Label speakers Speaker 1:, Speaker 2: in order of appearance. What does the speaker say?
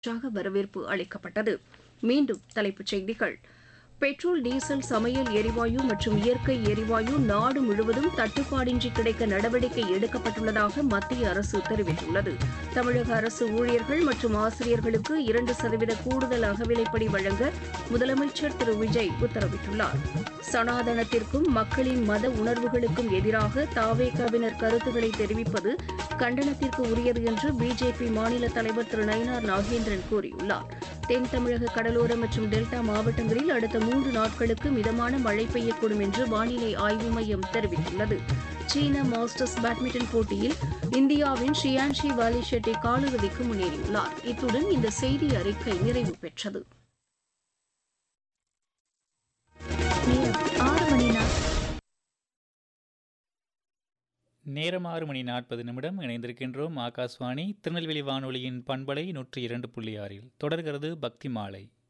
Speaker 1: உற்சாக வரவேற்பு அளிக்கப்பட்டது மீண்டும் தலைப்புச் செய்திகள் பெட்ரோல் டீசல் சமையல் எரிவாயு மற்றும் இயற்கை எரிவாயு நாடு முழுவதும் தட்டுப்பாடின்றி கிடைக்க நடவடிக்கை எடுக்கப்பட்டுள்ளதாக மத்திய அரசு தெரிவித்துள்ளது தமிழக அரசு ஊழியர்கள் மற்றும் ஆசிரியர்களுக்கு இரண்டு சதவீத கூடுதல் அகவிலைப்படி வழங்க முதலமைச்சர் திரு விஜய் உத்தரவிட்டுள்ளார் சனாதனத்திற்கும் மக்களின் மத உணர்வுகளுக்கும் எதிராக தாவேகாவினர் கருத்துக்களை தெரிவிப்பது கண்டனத்திற்கு உரியது என்று பிஜேபி மாநில தலைவர் திரு நயினார் நாகேந்திரன் கூறியுள்ளார் தென் தமிழக கடலோர மற்றும் டெல்டா மாவட்டங்களில் அடுத்த மூன்று நாட்களுக்கு மிதமான மழை பெய்யக்கூடும் என்று வானிலை ஆய்வு மையம் தெரிவித்துள்ளது சீன மாஸ்டர்ஸ் பேட்மிண்டன் போட்டியில் இந்தியாவின் ஷியான்ஷி வாலி ஷெட்டி காலிறுதிக்கு முன்னேறியுள்ளார் இத்துடன் இந்த செய்தி அறிக்கை நிறைவு பெற்றது
Speaker 2: ஆறு மணி நா-
Speaker 3: நேரம் ஆறு மணி நாற்பது நிமிடம் இணைந்திருக்கின்றோம் ஆகாஷ்வாணி திருநெல்வேலி வானொலியின் பண்பலை நூற்றி இரண்டு புள்ளி ஆறில் தொடர்கிறது பக்தி மாலை